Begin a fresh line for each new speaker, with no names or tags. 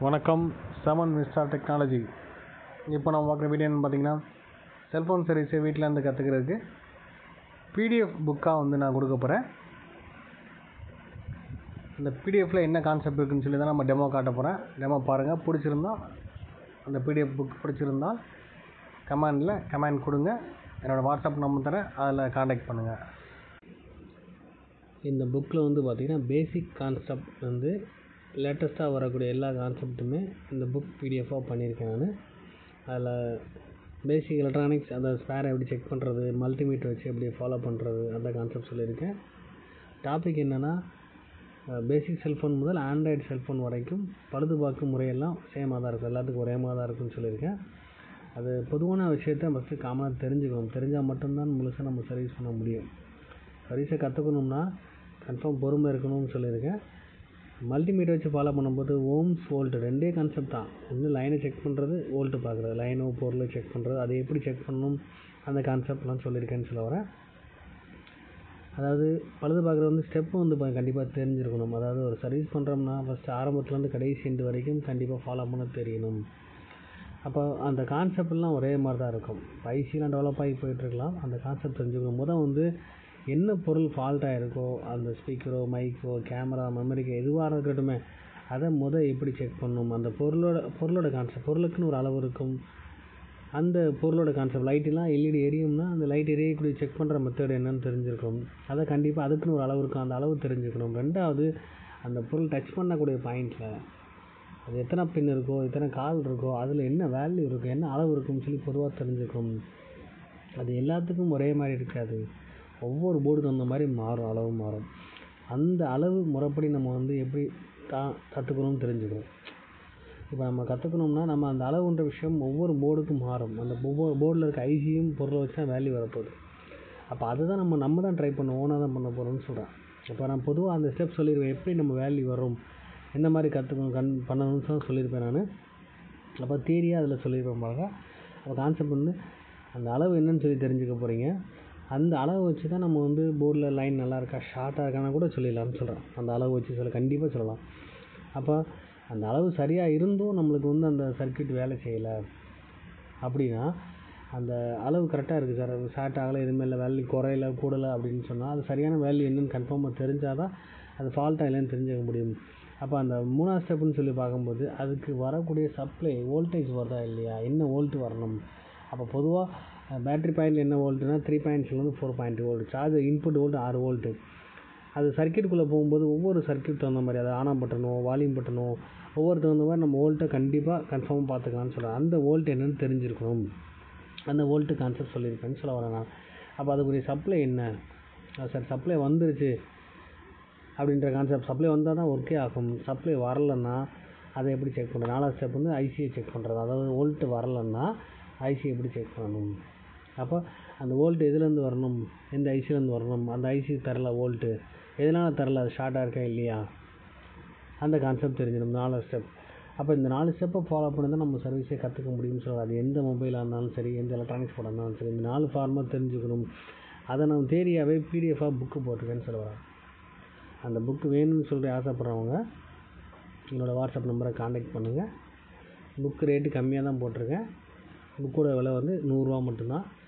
வணக்கம் seven மிஸ்டார் technology இப்போ நம்ம பார்க்குற வீடியோன்னு பார்த்தீங்கன்னா செல்ஃபோன் சர்வீஸை வீட்டில் இருந்து கற்றுக்கிறதுக்கு பிடிஎஃப் புக்காக வந்து நான் கொடுக்க போகிறேன் இந்த பிடிஎஃப்பில் என்ன கான்செப்ட் இருக்குன்னு சொல்லி தான் நம்ம டெமோ காட்ட போகிறேன் டெமோ பாருங்கள் பிடிச்சிருந்தா அந்த பிடிஎஃப் புக் பிடிச்சிருந்தால் கமெண்டில் கமெண்ட் கொடுங்க என்னோடய வாட்ஸ்அப் நம்பர் தரேன் அதில் காண்டாக்ட் பண்ணுங்கள்
இந்த புக்கில் வந்து பார்த்திங்கன்னா பேசிக் கான்செப்ட் வந்து லேட்டஸ்ட்டாக வரக்கூடிய எல்லா கான்செப்ட்டுமே இந்த புக் பிடிஎஃபாக பண்ணியிருக்கேன் நான் அதில் பேசிக் எலக்ட்ரானிக்ஸ் அந்த ஸ்பேரை எப்படி செக் பண்ணுறது மல்டிமீட்டர் வச்சு எப்படி ஃபாலோ பண்ணுறது அந்த கான்செப்ட் சொல்லியிருக்கேன் டாபிக் என்னென்னா பேசிக் செல்ஃபோன் முதல் ஆண்ட்ராய்டு செல்ஃபோன் வரைக்கும் பழுது பார்க்கும் முறையெல்லாம் சேமாக தான் இருக்கும் எல்லாத்துக்கும் ஒரே மாதிரி தான் இருக்குன்னு சொல்லியிருக்கேன் அது பொதுவான விஷயத்த ஃபஸ்ட்டு காமனாக தெரிஞ்சுக்கணும் தெரிஞ்சால் மட்டும்தான் முழுசாக நம்ம சர்வீஸ் பண்ண முடியும் சர்வீஸை கற்றுக்கணும்னா கன்ஃபார்ம் பொறுமை இருக்கணும்னு சொல்லியிருக்கேன் மல்டிமீட்டர் வச்சு ஃபாலோ பண்ணும்போது ஓம்ஸ் வோல்ட் ரெண்டே கான்செப்ட் தான் ஒன்று லைனை செக் பண்ணுறது வோல்ட்டு பார்க்குறது லைனோ பொருளை செக் பண்ணுறது அதை எப்படி செக் பண்ணணும் அந்த கான்செப்ட்லாம் சொல்லியிருக்கேன்னு சொல்ல வரேன் அதாவது பழுது பார்க்குறது வந்து ஸ்டெப்பு வந்து இப்போ கண்டிப்பாக தெரிஞ்சிருக்கணும் அதாவது ஒரு சர்வீஸ் பண்ணுறோம்னா ஃபஸ்ட்டு ஆரம்பத்துலேருந்து கடைசி எண்டு வரைக்கும் கண்டிப்பாக ஃபாலோ பண்ண தெரியணும் அப்போ அந்த கான்செப்ட்லாம் ஒரே மாதிரி தான் இருக்கும் ஐசிலாம் டெவலப் ஆகி போயிட்டுருக்கலாம் அந்த கான்செப்ட் தெரிஞ்சுக்கணும் முதல் வந்து என்ன பொருள் ஃபால்ட்டாக இருக்கோ அந்த ஸ்பீக்கரோ மைக்கோ கேமரா மெமரிக்கோ எதுவாக இருக்கட்டுமே அதை முத எப்படி செக் பண்ணணும் அந்த பொருளோட பொருளோட கான்செப்ட் பொருளுக்குன்னு ஒரு அளவு இருக்கும் அந்த பொருளோட கான்செப்ட் லைட்டெல்லாம் எல்இடி எரியும்னா அந்த லைட் எரியக்கூடிய செக் பண்ணுற மெத்தட் என்னன்னு தெரிஞ்சிருக்கணும் அதை கண்டிப்பாக அதுக்குன்னு ஒரு அளவு இருக்கும் அந்த அளவு தெரிஞ்சுக்கணும் ரெண்டாவது அந்த பொருள் டச் பண்ணக்கூடிய பாயிண்டில் அது எத்தனை பின் இருக்கோ எத்தனை கால் இருக்கோ அதில் என்ன வேல்யூ இருக்கும் என்ன அளவு இருக்குன்னு சொல்லி பொதுவாக தெரிஞ்சுக்கணும் அது எல்லாத்துக்கும் ஒரே மாதிரி இருக்காது ஒவ்வொரு போர்டுக்கு தகுந்த மாதிரி மாறும் அளவு மாறும் அந்த அளவு முறைப்படி நம்ம வந்து எப்படி கா கற்றுக்கணும்னு தெரிஞ்சுக்கணும் இப்போ நம்ம கற்றுக்கணும்னா நம்ம அந்த அளவுன்ற விஷயம் ஒவ்வொரு போர்டுக்கும் மாறும் அந்த ஒவ்வொரு போர்டில் இருக்க ஐசியும் பொருளை வச்சு தான் வேல்யூ வரப்போகுது அப்போ அதுதான் நம்ம நம்ம தான் ட்ரை பண்ண ஓனாக தான் பண்ண போகிறோம்னு சொல்கிறேன் இப்போ நான் பொதுவாக அந்த ஸ்டெப் சொல்லிடுவேன் எப்படி நம்ம வேல்யூ வரும் எந்த மாதிரி கற்றுக்கணும் கண் பண்ணணும்னு தான் சொல்லியிருப்பேன் நான் அப்போ தியரியாக அதில் சொல்லியிருப்பேன் பாருங்க அப்போ கான்செப்ட் வந்து அந்த அளவு என்னன்னு சொல்லி தெரிஞ்சுக்க போகிறீங்க அந்த அளவு வச்சு தான் நம்ம வந்து போர்டில் லைன் நல்லா இருக்கா ஷார்ட்டாக இருக்கான்னு கூட சொல்லிடலாம்னு சொல்கிறேன் அந்த அளவு வச்சு சொல்ல கண்டிப்பாக சொல்லலாம் அப்போ அந்த அளவு சரியாக இருந்தும் நம்மளுக்கு வந்து அந்த சர்க்கியூட் வேலை செய்யலை அப்படின்னா அந்த அளவு கரெக்டாக இருக்குது சார் ஷார்ட் ஆகலை எதுவுமே இல்லை வேல்யூ குறையல கூடலை அப்படின்னு சொன்னால் அது சரியான வேல்யூ என்னன்னு கன்ஃபார்மாக தெரிஞ்சால் தான் அது ஃபால்ட்டாக இல்லைன்னு தெரிஞ்சுக்க முடியும் அப்போ அந்த மூணாவது ஸ்டெப்புன்னு சொல்லி பார்க்கும்போது அதுக்கு வரக்கூடிய சப்ளை வோல்டேஜ் வருதா இல்லையா என்ன வோல்ட் வரணும் அப்போ பொதுவாக பேட்ரி பாயிண்ட் என்ன வோல்ட்டுனா த்ரீ பாயிண்ட்ஸ்லேருந்து four point volt charger input volt ஆறு வோல்ட்டு அது சர்க்கியூட்டுக்குள்ளே போகும்போது ஒவ்வொரு சர்க்கியூட் தகுந்த மாதிரி அது ஆன் பட்டனோ வால்யூம் பட்டனோ ஒவ்வொரு தகுந்த மாதிரி நம்ம வோல்ட்டை கண்டிப்பாக கன்ஃபார்மாக பார்த்துக்கலாம்னு சொல்கிறேன் அந்த வோல்ட் என்னென்னு தெரிஞ்சிருக்கணும் அந்த வோல்ட்டு கான்செப்ட் சொல்லியிருப்பேன்னு சொல்ல வரேன் நான் அப்போ அதுக்குரிய சப்ளை என்ன சார் சப்ளை வந்துருச்சு அப்படின்ற கான்செப்ட் சப்ளை வந்தால் தான் ஒர்க்கே ஆகும் சப்ளை வரலன்னா அதை எப்படி செக் பண்ணுறது நாலாவது ஸ்டெப் வந்து ஐசியை செக் பண்ணுறது அதாவது வோல்ட்டு வரலன்னா ஐசி எப்படி செக் பண்ணணும் அப்போ அந்த வோல்ட்டு எதுலேருந்து வரணும் எந்த ஐசிலேருந்து வரணும் அந்த ஐசி தரல வோல்ட்டு எதனால் தரல அது ஷார்ட்டாக இருக்கா இல்லையா அந்த கான்செப்ட் தெரிஞ்சிடும் நாலாவது ஸ்டெப் அப்போ இந்த நாலு ஸ்டெப்பை ஃபாலோ பண்ணி தான் நம்ம சர்வீஸே கற்றுக்க முடியும்னு சொல்லுவாங்க அது எந்த மொபைலாக இருந்தாலும் சரி எந்த எலக்ட்ரானிக்ஸ் போர்டாக இருந்தாலும் சரி இந்த நாலு ஃபார்மாக தெரிஞ்சுக்கணும் அதை நான் தேரியாகவே பிடிஎஃபாக புக்கு போட்டிருக்கேன்னு சொல்லுவாங்க அந்த புக்கு வேணும்னு சொல்லி ஆசைப்பட்றவங்க என்னோடய வாட்ஸ்அப் நம்பரை காண்டாக்ட் பண்ணுங்கள் புக்கு ரேட்டு கம்மியாக தான் போட்டிருக்கேன் புக்கோட விலை வந்து நூறுரூவா மட்டும்தான்